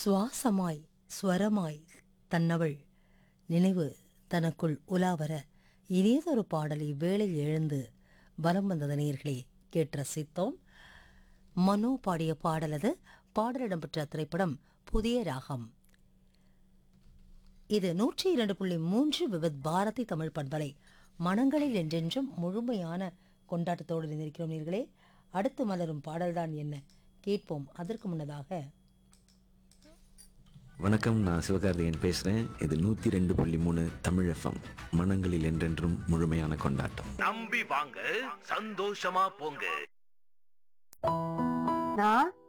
சுவாசமாய் ஸ்வரமாய் தன்னவள் நினைவு தனக்குள் உலாவர இனியதொரு பாடல் இவ்வேளையில் எழுந்து வலம் வந்தது நேர்களே கேட்டு ரசித்தோம் மனோ பாடிய பாடலது பாடல் இடம்பெற்ற திரைப்படம் புதிய ராகம் இது நூற்றி இரண்டு புள்ளி மூன்று விவித் பாரதி தமிழ் பண்பலை மனங்களில் என்றென்றும் முழுமையான கொண்டாட்டத்தோடு இருந்திருக்கிறோம் நீர்களே அடுத்து மலரும் பாடல்தான் என்ன கேட்போம் அதற்கு முன்னதாக வணக்கம் நான் சிவகார்த்திகேயன் பேசுகிறேன் இது நூற்றி ரெண்டு புள்ளி மூணு தமிழ் எஃப்எம் மனங்களில் என்றென்றும் முழுமையான கொண்டாட்டம் நம்பி வாங்க சந்தோஷமா போங்க நான்